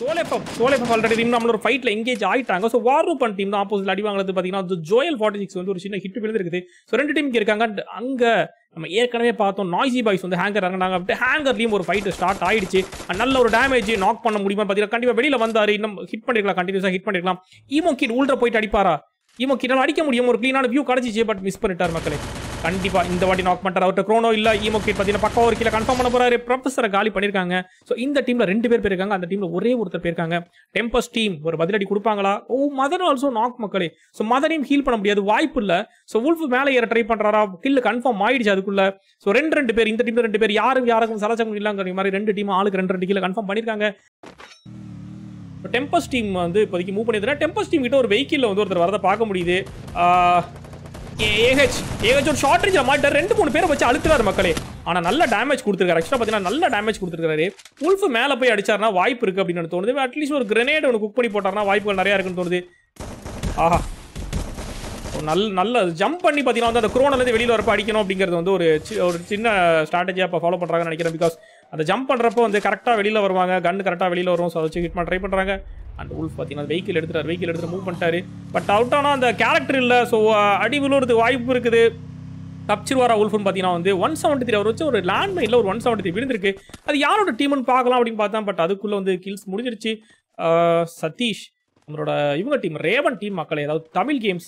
சோலேஃபப் சோலேஃபப் already team நம்மளோட ஃபைட்ல engage ஆயிட்டாங்க ஸோ வார்ரூப்பன் டீம் தான் ஆப்போசிட் அடி வாங்குறது பார்த்தீங்கன்னா ஜோயல் ஃபார்ட்டி சிக்ஸ் வந்து ஒரு சின்ன ஹிட் விழுந்துருக்குது ஸோ ரெண்டு டீம் இருக்காங்க And அங்க நம்ம ஏற்கனவே பார்த்தோம் நாய்ஸி பாய்ஸ் வந்து ஹேங்கர் இறங்கினாங்க அப்படியே ஹேங்கர்லையும் ஒரு ஃபைட் ஸ்டார்ட் ஆயிடுச்சு And நல்ல ஒரு டேமேஜ் நாக் பண்ண முடியுமா பார்த்தீங்கன்னா கண்டிப்பாக வெளியில வந்தாரு இன்னும் ஹிட் பண்ணிருக்கலாம் கண்டினியூஸாக ஹிட் பண்ணிருக்கலாம் ஈமோ கிட் உள்ள போயிட்டு அடிப்பாரா ஈமோ கிட்டால் அடிக்க முடியும் ஒரு க்ளீனான வியூ கிடைச்சிச்சு பட் மிஸ் பண்ணிட்டார் மக்களே கண்டிப்பா இந்த வாட்டி நாக் பண்ணிட்டார் அவர்கிட்ட க்ரோனோ இல்ல ஈமோ கிட் பார்த்தீங்கன்னா பக்கம் ஒரு கீழே கன்ஃபார்ம் பண்ண போறாரு ப்ரொஃபஸரை காலி பண்ணிருக்காங்க ஸோ இந்த டீம்ல ரெண்டு பேர் போயிருக்காங்க அந்த டீம்ல ஒரே ஒருத்தர் போயிருக்காங்க டெம்பஸ் டீம் ஒரு பதிலடி கொடுப்பாங்களா ஓ மதன் ஆல்சோ நாக் மக்களே ஸோ மதனையும் ஹீல் பண்ண முடியாது வாய்ப்பு இல்ல ஸோ உல்ஃப் மேலே ஏற ட்ரை பண்றாரா கில் கன்ஃபார்ம் ஆயிடுச்சு அதுக்குள்ள ஸோ ரெண்டு ரெண்டு பேர் இந்த டீம்ல ரெண்டு பேர் யாரும் யாருக்கும் சலச்சம் இல்லைங்கிற மாதிரி ரெண்டு டீம் ஆளுக்கு ரெண்டு ரெண்டு கீழே கன்ஃபார்ம் பண்ணிருக்காங்க டெம்பஸ் டீம் வந்து இப்போதைக்கு மூவ் பண்ணிடுறேன் டெம்பஸ் டீம் கிட்ட ஒரு வெஹிக்கிள் வந்து ஒருத்தர் வரதை பார்க்க முடியுது ஏஹெச் ஏஹெச் ஒரு ஷார்ட் ரேஞ்சில் மாட்டார் ரெண்டு மூணு பேரை வச்சு அழுத்துறாரு மக்களே ஆனால் நல்ல டேமேஜ் கொடுத்துருக்காரு ஆக்சுவலாக பார்த்தீங்கன்னா நல்ல டேமேஜ் கொடுத்துருக்காரு உல்ஃப் மேலே போய் அடிச்சாருன்னா வாய்ப்பு இருக்குது அப்படின்னு எனக்கு தோணுது அட்லீஸ்ட் ஒரு கிரனேட் ஒன்று குக் பண்ணி போட்டார்னா வாய்ப்புகள் நிறையா இருக்குன்னு தோணுது ஆஹா ஒரு நல்ல நல்ல ஜம்ப் பண்ணி பார்த்தீங்கன்னா வந்து அந்த குரோனிலேருந்து வெளியில் வரப்போ அடிக்கணும் அப்படிங்கிறது வந்து ஒரு சி- ஒரு சின்ன ஸ்ட்ராட்டஜியாக இப்போ ஃபாலோ பண்ணுறாங்கன்னு நினைக்கிறேன் பிகாஸ் அந்த ஜம்ப் பண்ணுறப்போ வந்து கரெக்டாக வெளியில் வருவாங்க கன் கரெக்டாக வெளியில் வரும் ஸோ அதை வச்சு ஹிட் பண்ண ட்ரை பண்ணுறாங்க அண்ட் உல்ஃப் பார்த்தீங்கன்னா வெஹிக்கிள் எடுத்துட்டார் வெஹிக்கிள் எடுத்து மூவ் பண்ணிட்டாரு பட் அவுட் ஆனால் அந்த கேரக்டர் இல்லை ஸோ அடி விழுவுறதுக்கு வாய்ப்பு இருக்குது தப்பிச்சிருவாரா உல்ஃப்னு பார்த்தீங்கன்னா வந்து ஒன் செவன்ட்டி த்ரீ அவர் வச்சு ஒரு லேண்ட் மைனில் ஒரு ஒன் செவன்ட்டி த்ரீ விழுந்திருக்கு அது யாரோட டீம்னு பார்க்கலாம் அப்படின்னு பார்த்தா பட் அதுக்குள்ளே வந்து கில்ஸ் முடிஞ்சிருச்சு ஆஹ் சதீஷ் நம்மளோட இவங்க டீம் ரேவன் டீம் மக்களே அதாவது Tamil games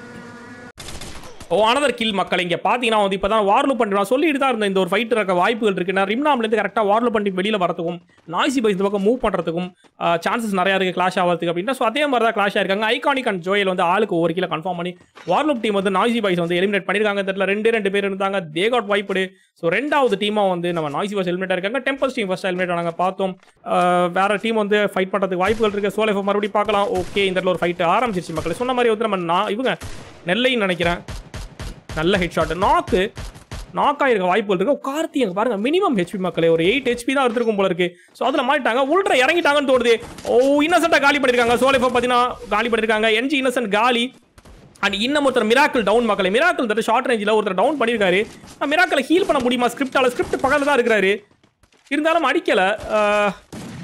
oh another kill மக்கள் இங்கே பார்த்தீங்கன்னா வந்து இப்போ தான் வார்லு பண்ணி நான் சொல்லிட்டு தான் இருந்தேன் இந்த ஒரு ஃபைட் இருக்க வாய்ப்புகள் இருக்கு நான் ரிம்னாம்லேருந்து கரெக்டாக வார்லு பண்ணி வெளியில் வரதுக்கும் நாய்ஸி பைஸ் இந்த பக்கம் மூவ் பண்ணுறதுக்கும் சான்சஸ் நிறையா இருக்குது கிளாஷ் ஆகிறதுக்கு அப்படின்னா ஸோ அதே மாதிரி தான் கிளாஷ் ஆயிருக்காங்க ஐகானிக் அண்ட் ஜோயல் வந்து ஆளுக்கு ஒரு கிலோ கன்ஃபார்ம் பண்ணி வார்லூப் டீம் வந்து நாய்ஸி பைஸ் வந்து எலிமினேட் பண்ணியிருக்காங்க இந்த இடத்துல ரெண்டு ரெண்டு பேர் இருந்தாங்க தே காட் வாய்ப்பு ஸோ ரெண்டாவது டீமாக வந்து நம்ம நாய்ஸி பைஸ் எலிமினேட் இருக்காங்க டெம்பல்ஸ் டீம் ஃபர்ஸ்ட் எலிமினேட் ஆனாங்க பார்த்தோம் ஆஹ் வேற டீம் வந்து ஃபைட் பண்ணுறதுக்கு வாய்ப்புகள் இருக்குது சோலை மறுபடியும் பார்க்கலாம் ஓகே இந்த இடத்துல ஒரு ஃபைட் ஆரம்பிச்சிருச்சு மக்கள் சொன்ன மாதிரி வந்து நம்ம நான் இவங்க நெல்லைன்னு நினைக்கிறேன் நல்ல ஹெட் ஷாட் நாக்கு நாக் ஆயிருக்க வாய்ப்புகள் இருக்கு ஓ, கார்த்தி அங்க பாருங்க மினிமம் ஹெச்பி மக்களே ஒரு எயிட் ஹெச்பி தான் எடுத்திருக்கும் போல இருக்கு ஸோ அதில் மாட்டாங்க உள்ற இறங்கிட்டாங்கன்னு தோணுது ஓ இன்னசென்ட்டா காலி பண்ணிருக்காங்க சோலைஃபா பார்த்தீங்கன்னா காலி பண்ணிருக்காங்க என்ஜி இன்னசென்ட் காலி அண்ட் இன்னும் ஒருத்தர் மிராக்கிள் டவுன் மக்களே மிராக்கிள் தட்டு ஷார்ட் ரேஞ்சில் ஒருத்தர் டவுன் பண்ணியிருக்காரு மிராக்கிளை ஹீல் பண்ண முடியுமா ஸ்கிரிப்டால ஸ்கிரிப்ட் பக்கத்தில் தான் இருக்கிறாரு இருந்தாலும் அடிக்கல ஆஹ்,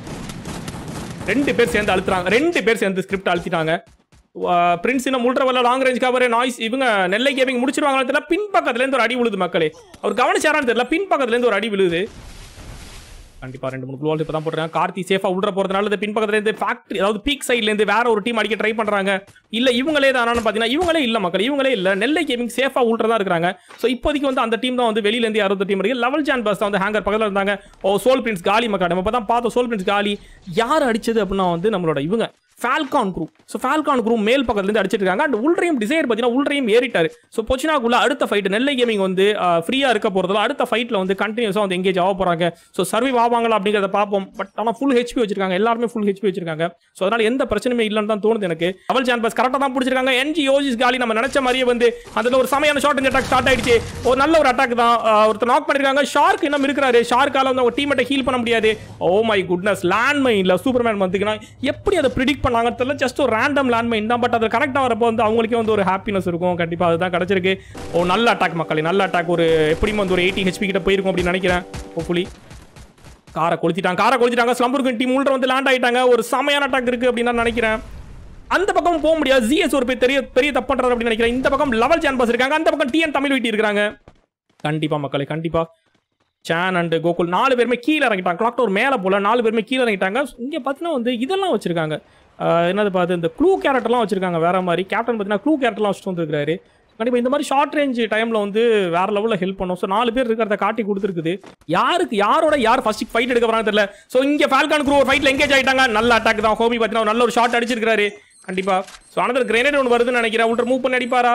ரெண்டு பேர் சேர்ந்து அழுத்துறாங்க ரெண்டு பேர் சேர்ந்து ஸ்கிரிப்ட் அழுத்திட்டாங்க பிரின்ஸ் இன்னும் முல்ட்ரவல்ல லாங் ரேஞ்ச் கவர் நாய்ஸ் இவங்க நெல்லை கேமிங் முடிச்சிருவாங்கன்னு தெரியல பின் பக்கத்துல இருந்து ஒரு அடி விழுது மக்களே அவர் கவனிச்சாரான்னு தெரியல பின் பக்கத்துல இருந்து ஒரு அடி விழுது கண்டிப்பா ரெண்டு மூணு குளோல் இப்போ தான் போட்டுருக்காங்க கார்த்தி சேஃபா உள்ள போறதுனால இந்த பின்பக்கத்துல இருந்து ஃபேக்டரி அதாவது பீக் சைட்ல இருந்து வேற ஒரு டீம் அடிக்க ட்ரை பண்றாங்க இல்ல இவங்களே தான் பாத்தீங்கன்னா இவங்களே இல்ல மக்கள் இவங்களே இல்ல நெல்லை கேமிங் சேஃபா உள்ள தான் இருக்காங்க ஸோ இப்போதைக்கு வந்து அந்த டீம் தான் வந்து வெளியில இருந்து அறுபது டீம் இருக்கு லெவல் சான் பஸ் தான் வந்து ஹேங்கர் பக்கத்துல இருந்தாங்க ஓ சோல் பிரின்ஸ் காலி மக்கள் நம்ம தான் பார்த்தோம் சோல் பிரின்ஸ் காலி யார் அடிச்சது அப்படின்னா வந்து நம்மளோட இவங்க falcon group so falcon group மேல் பக்கத்துலேருந்து அடிச்சிட்டு இருக்காங்க அண்ட் உள்றையும் டிசைர் பார்த்தீங்கன்னா உள்றையும் ஏறிட்டாரு ஸோ பொச்சினாக்குள்ள அடுத்த ஃபைட் நெல்லை கேமிங் வந்து ஃப்ரீயாக இருக்க போகிறதுல அடுத்த ஃபைட்டில் வந்து கண்டினியூஸாக வந்து எங்கேஜ் ஆக போகிறாங்க ஸோ சர்வை ஆவாங்களா அப்படிங்கிறத பார்ப்போம் பட் ஆனால் ஃபுல் ஹெச்பி வச்சிருக்காங்க எல்லாருமே ஃபுல் ஹெச்பி வச்சிருக்காங்க ஸோ அதனால் எந்த பிரச்சனையுமே இல்லைன்னு தான் தோணுது எனக்கு அவல் சான்பஸ் கரெக்டாக தான் பிடிச்சிருக்காங்க என்ஜி யோசிஸ் காலி நம்ம நினைச்ச மாதிரியே வந்து அதில் ஒரு சமையான ஷார்ட் அட்டாக் ஸ்டார்ட் ஆயிடுச்சு ஒரு நல்ல ஒரு அட்டாக் தான் ஆஹ் ஒருத்தர் நாக் பண்ணிருக்காங்க ஷார்க் இன்னும் இருக்கிறாரு ஷார்க்கால வந்து அவங்க டீமேட்டை ஹீல் பண்ண முடியாது ஓ மை குட்னஸ் லேண்ட் மைன்ல சூப்பர்மேன் வந்துக்குன்னா எப்படி அதை ப்ரிடிக் பண்ணாங்க தெரியல ஜஸ்ட் ஒரு ரேண்டம் லேண்ட் மைன் தான் பட் அது கனெக்ட் ஆகிறப்போ வந்து அவங்களுக்கே வந்து ஒரு ஹாப்பினஸ் இருக்கும் கண்டிப்பாக அதுதான் கிடைச்சிருக்கு ஓ நல்ல அட்டாக் மக்களே நல்ல அட்டாக் ஒரு எப்படியும் வந்து ஒரு எயிட்டி ஹெச்பி கிட்ட போயிருக்கும் அப்படின்னு நினைக்கிறேன் ஹோப்ஃபுல்லி காரை கொளுத்திட்டாங்க காரை கொளுத்திட்டாங்க ஸ்லம்பருக்கு டீம் உள்ள வந்து லேண்ட் ஆயிட்டாங்க ஒரு செமையான அட்டாக் இருக்கு அப்படின்னு நான் நினைக்கிறேன் அந்த பக்கம் போக முடியாது ஜிஎஸ் ஒரு பெரிய பெரிய பெரிய தப்பு பண்றாரு அப்படின்னு நினைக்கிறேன் இந்த பக்கம் லெவல் சான்பஸ் இருக்காங்க அந்த பக்கம் டிஎன் தமிழ் வீட்டி இருக்காங்க கண்டிப்பா மக்களே கண்டிப்பா சான் அண்ட் கோகுல் நாலு பேருமே கீழே இறங்கிட்டாங்க கிளாக் டவர் மேலே போல நாலு பேருமே கீழே இறங்கிட்டாங்க இங்கே பார்த்தீங்கன்னா வந்து இதெல்லாம் வச்சிருக்காங்க ஆஹ் என்னது பார்த்து இந்த க்ளூ கேரக்டர்லாம் வச்சிருக்காங்க வேற மாதிரி கேப்டன் பார்த்தீங்கன்னா க்ளூ கேரக்டர்லாம் வச்சுட்டு வந்துருக்காரு கண்டிப்பாக இந்த மாதிரி ஷார்ட் ரேஞ்ச் டைமில் வந்து வேற லெவலில் ஹெல்ப் பண்ணும் ஸோ நாலு பேர் இருக்கிறத காட்டி கொடுத்துருக்குது யாருக்கு யாரோட யார் ஃபர்ஸ்ட் ஃபைட் எடுக்க போறாங்க தெரியல ஸோ இங்கே ஃபால்கான் குரூ ஒரு ஃபைட்டில் எங்கேஜ் ஆயிட்டாங்க நல்ல அட்டாக் தான் ஹோமி பார்த்தீங்கன்னா ஒரு நல்ல ஒரு ஷாட் அடிச்சிருக்காரு கண்டிப்பா ஸோ ஆனால் கிரேனேட் ஒன்று வருதுன்னு நினைக்கிறேன் உள்ள மூவ் பண்ணி அடிப்பாரா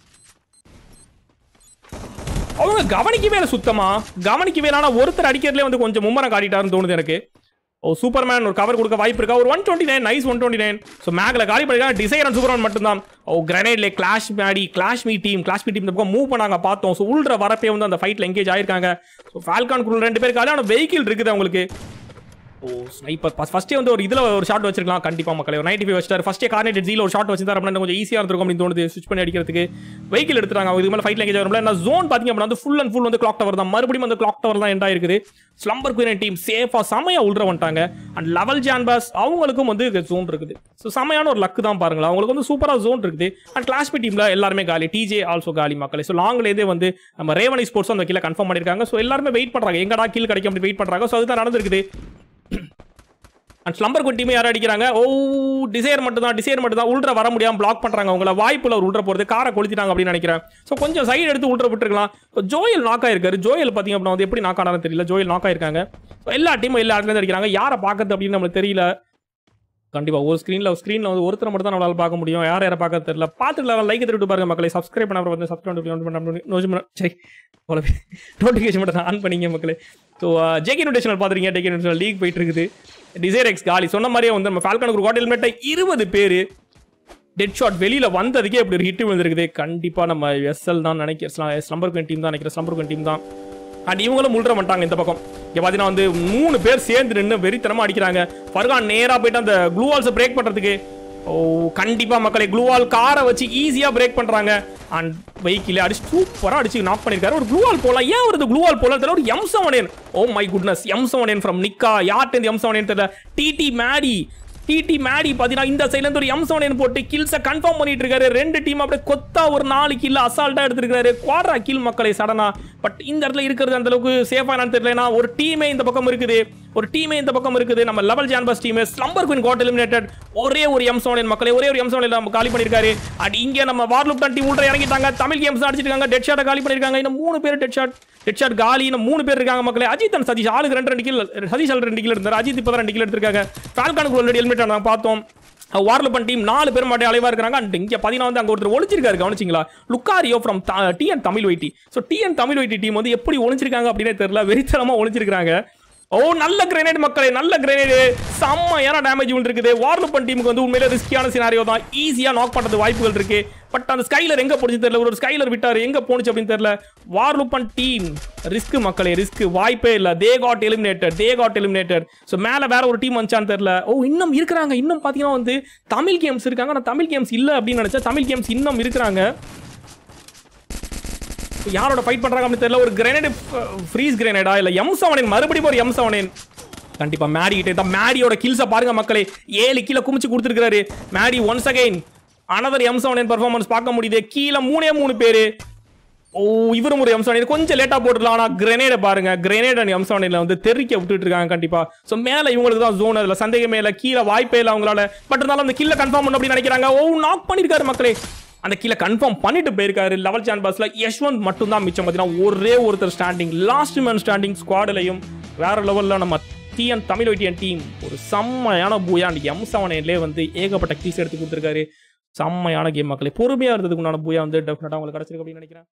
அவங்க கவனிக்கவே இல்லை சுத்தமா கவனிக்கவே இல்லை ஆனால் ஒருத்தர் அடிக்கிறதுலே வந்து கொஞ்சம் மும்மரம் காட்டிட்டாருன்னு தோணுது எனக்கு ஓ சூப்பர்மேன் ஒரு கவர் கொடுக்க வாய்ப்பு இருக்கா ஒரு one twenty nine nice one twenty nine so மேக்ல காலி பண்ணிருக்காங்க டிசைர் அண்ட் சூப்பர்மேன் மட்டும்தான் ஓ கிரனேட்ல clash Maddy clash me team clash me team இந்த பக்கம் மூவ் பண்ணாங்க பார்த்தோம் ஸோ உள்ள வரப்பே வந்து அந்த ஃபைட்ல எங்கேஜ் ஆயிருக்காங்க ஸோ ஃபால்கான் குரூல் ரெண்டு பேர் காலி ஆனால் வெஹிக்கிள் இருக்குது அவங்களுக்கு ஓ ஸ்னைப்பர் ஃபர்ஸ்டே வந்து ஒரு இதில் ஒரு ஷாட் வச்சிருக்கலாம் கண்டிப்பாக மக்களே ஒரு நைன்டி ஃபைவ் வச்சிட்டாரு ஃபஸ்ட்டே கார்னேட் ஜீல ஒரு ஷாட் வச்சிருந்தாரு அப்படின்னா கொஞ்சம் ஈஸியாக இருந்திருக்கும் அப்படின்னு தோணுது ஸ்விட்ச் பண்ணி அடிக்கிறதுக்கு வெஹிக்கிள் எடுத்துறாங்க இதுக்கு மேலே ஃபைட் லேங்கேஜ் வரும்ல நான் ஜோன் பார்த்தீங்க அப்படின்னா வந்து ஃபுல் அண்ட் ஃபுல் வந்து கிளாக் டவர் தான் மறுபடியும் அந்த கிளாக் டவர் தான் எண்ட் ஆயிருக்குது ஸ்லம்பர் குயின் டீம் சேஃபாக செமையாக உள்ள வந்துட்டாங்க அண்ட் லெவல் ஜான்பாஸ் அவங்களுக்கும் வந்து ஜோன் இருக்குது ஸோ செமையான ஒரு லக்கு தான் பாருங்களா அவங்களுக்கு வந்து சூப்பராக ஜோன் இருக்குது அண்ட் கிளாஸ்மேட் டீமில் எல்லாருமே காலி டிஜே ஆல்சோ காலி மக்களே ஸோ லாங்லேருந்தே வந்து நம்ம ரேவனி ஸ்போர்ட்ஸ் அந்த கீழே கன்ஃபார்ம் பண்ணியிருக்காங்க ஸோ எல்லாருமே வெயிட் பண்ணுறாங்க எங்கடா கீழ் கிடைக்கும் அப்படி வெயிட் பண்ணுறாங்க ஸோ அதுதான் நடந்திருக்குது அண்ட் ஸ்லம்பர் குட்டியுமே யாரும் அடிக்கிறாங்க ஓ டிசைர் மட்டும் தான் டிசைர் மட்டும் தான் உள்ற வர முடியாம பிளாக் பண்றாங்க உங்களை வாய்ப்புல ஒரு உள்ற போறது காரை கொளுத்திட்டாங்க அப்படின்னு நினைக்கிறேன் ஸோ கொஞ்சம் சைடு எடுத்து உள்ற விட்டுருக்கலாம் இப்போ ஜோயல் நாக் ஆயிருக்காரு ஜோயல் பார்த்தீங்க அப்படின்னா வந்து எப்படி நாக் ஆனாலும் தெரியல ஜோயல் நாக் ஆயிருக்காங்க ஸோ எல்லா டீமும் எல்லா இடத்துல அடிக்கிறாங்க யாரை பார்க்கறது அப்படின்னு நம்மளுக்கு தெரியல கண்டிப்பா ஒரு ஸ்க்ரீன்ல ஸ்க்ரீன்ல வந்து ஒருத்தர் மட்டும் தான் நம்மளால பார்க்க முடியும் யார் யாரை பார்க்க தெரியல பார்த்துக்கலாம் லைக் திருட்டு பாருங்க மக்களை சப்ஸ்கிரைப் பண்ண அப்புறம் வந்து சப்ஸ்கிரைப் சரி நோட்டிஃபிகேஷன் மட்டும் ஆன் பண்ணிங்க மக்களே ஸோ ஜேகே நோட்டேஷனல் பார்த்துருக்கீங்க ஜேகே நோட்டேஷனல் லீக் போயிட்டு இருக்குது டிசைர் எக்ஸ் காலி சொன்ன மாதிரியே வந்து நம்ம ஃபால்கனுக்கு ஒரு ஹோட்டல் மேட்டை இருபது பேர் டெட் ஷாட் வெளியில வந்ததுக்கே இப்படி ஒரு ஹிட் விழுந்திருக்குது கண்டிப்பா நம்ம எஸ்எல் தான் நினைக்கிறேன் ஸ்லம்பர் டீம் தான் நினைக்கிறேன் ஸ்லம்பர் டீம் தான் அண்ட் இவங்களும் முள்ற மாட்டாங்க இந்த பக்கம் இங்க பாத்தீங்கன்னா வந்து மூணு பேர் சேர்ந்து நின்று வெறித்தனமா அடிக்கிறாங்க ஃபர்கான் நேரா போயிட்டு அந்த க்ளூ வால்ஸை பிரேக் பண்றதுக்கு ஓ கண்டிப்பா மக்களை க்ளூவால் காரை வச்சு ஈஸியா பிரேக் பண்றாங்க அண்ட் வெஹிக்கிள் அடிச்சு சூப்பரா அடிச்சு நாக் பண்ணிருக்காரு ஒரு க்ளூவால் போலாம் ஏன் வருது க்ளூவால் போல தெரியல ஒரு M seven oh my goodness M seven from நிக்கா யார்ட்டு எம் செவன் தெரியல டிடி மேடி டிடி மேடி பாத்தீங்கன்னா இந்த சைடுல இருந்து ஒரு எம் செவன் போட்டு கில்ஸை கன்ஃபார்ம் பண்ணிட்டு இருக்காரு ரெண்டு டீம் அப்படியே கொத்தா ஒரு நாலு கில் அசால்ட்டா எடுத்திருக்காரு குவாட்ரா கில் மக்களை சடனா பட் இந்த இடத்துல இருக்கிறது அந்த அளவுக்கு சேஃபா என்னன்னு தெரியல ஒரு டீமே இந்த பக்கம் இருக்குது ஒரு டீமே இந்த பக்கம் இருக்குது நம்ம லெவல் ஜான்பஸ் team slumber queen got eliminated ஒரே ஒரு எம் செவன் மக்களை ஒரே ஒரு எம் செவன் நம்ம காலி பண்ணிருக்காரு அண்ட் இங்க நம்ம வார்லுப்டன் டீம் உள்ள இறங்கிட்டாங்க தமிழ் கேம்ஸ் அடிச்சிருக்காங்க டெட் ஷாட்டை காலி பண்ணிருக்காங்க இன்னும் மூணு பேர் டெட் ஷாட் டெட் ஷாட் காலி இன்னும் மூணு பேர் இருக்காங்க மக்களே அஜித் அண்ட் சதீஷ் ஆளுக்கு ரெண்டு ரெண்டு கில் சதீஷ் ஆள் ரெண்டு கில் இருந்தார் அஜித் இப்போ ரெண்டு கில் எடுத்திருக்காங்க ஃபால்கானுக்கு ஒரு ஹெல்மெட் நாங்கள் பார்த்தோம் வார்லப்பன் டீம் நாலு பேர் மட்டும் அலைவா இருக்காங்க அண்ட் இங்க பாத்தீங்கன்னா வந்து அங்க ஒருத்தர் ஒளிச்சிருக்காரு கவனிச்சிங்களா லுக்காரியோ ஃப்ரம் டிஎன் தமிழ் வைட்டி ஸோ டிஎன் தமிழ் வைட்டி டீம் வந்து எப்படி ஒளிச்சிருக்காங்க அப்படின்னே தெரியல வெறித்தனமா ஒளிச்சிருக்காங்க ஓ நல்ல கிரேனேட் மக்களே நல்ல கிரேனேடு செம்மையான டேமேஜ் இருக்குது வார்லுப்பன் டீமுக்கு வந்து உண்மையிலே ரிஸ்கியான சினாரியோ தான் ஈஸியா நாக் பண்றது வாய்ப்புகள் இருக்கு பட் அந்த ஸ்கைலர் எங்க போச்சு தெரியல ஒரு ஸ்கைலர் விட்டாரு எங்க போனுச்சு அப்படின்னு தெரியல வார்லுப்பன் டீம் ரிஸ்க் மக்களே ரிஸ்க் வாய்ப்பே இல்ல they got eliminated they got eliminated so மேல வேற ஒரு டீம் வந்துச்சான்னு தெரியல ஓ இன்னும் இருக்கிறாங்க இன்னும் பாத்தீங்கன்னா வந்து தமிழ் கேம்ஸ் இருக்காங்க ஆனா தமிழ் கேம்ஸ் இல்ல அப்படின்னு நினைச்சா தமிழ் கேம்ஸ் இன்னும் இருக்கிறாங்க யாரோட ஃபைட் பண்றாங்க அப்படின்னு தெரியல ஒரு கிரேனேட் ஃப்ரீஸ் கிரேனேடா இல்ல எம் செவனின் மறுபடியும் ஒரு எம் செவனின் கண்டிப்பா மேடி கிட்ட தான் மேடியோட கில்ஸை பாருங்க மக்களே ஏழு கீழே குமிச்சு கொடுத்துருக்காரு Maddy once again another M செவனின் பர்ஃபார்மன்ஸ் பார்க்க முடியுது கீழே மூணே மூணு பேரு ஓ இவரும் ஒரு எம் செவன் கொஞ்சம் லேட்டா போட்டுடலாம் ஆனா கிரனேட பாருங்க கிரனேட் அண்ட் எம் செவனில் வந்து தெறிக்க விட்டுட்டு இருக்காங்க கண்டிப்பா ஸோ மேல இவங்களுக்கு தான் ஜோன் அதுல சந்தேகமே இல்லை கீழே வாய்ப்பே இல்லை அவங்களால பட் இருந்தாலும் அந்த கில்ல கன்ஃபார்ம் பண்ண அப்படின்னு நினைக்கிறாங்க ஓ நாக் பண்ணிருக்காரு மக்களே அந்த கீழே கன்ஃபார்ம் பண்ணிட்டு போயிருக்காரு லெவல் சான் பாஸ்ல யஷ்வந்த் மட்டும் தான் மிச்சம் பார்த்தீங்கன்னா ஒரே ஒருத்தர் ஸ்டாண்டிங் லாஸ்ட் மேன் ஸ்டாண்டிங் ஸ்குவாட்லையும் வேற லெவல்ல நம்ம டிஎன் தமிழ் ஒய்டியன் டீம் ஒரு செம்மையான பூயா அந்த எம் செவன்லேயே வந்து ஏகப்பட்ட கீஸ் எடுத்து கொடுத்துருக்காரு செம்மையான கேம் மக்களே பொறுமையா இருந்ததுக்கு உண்டான பூயா வந்து டெஃபினட்டா உங்களுக்கு கிடைச்சிருக்கு அப்படின்னு நினைக்கிறேன்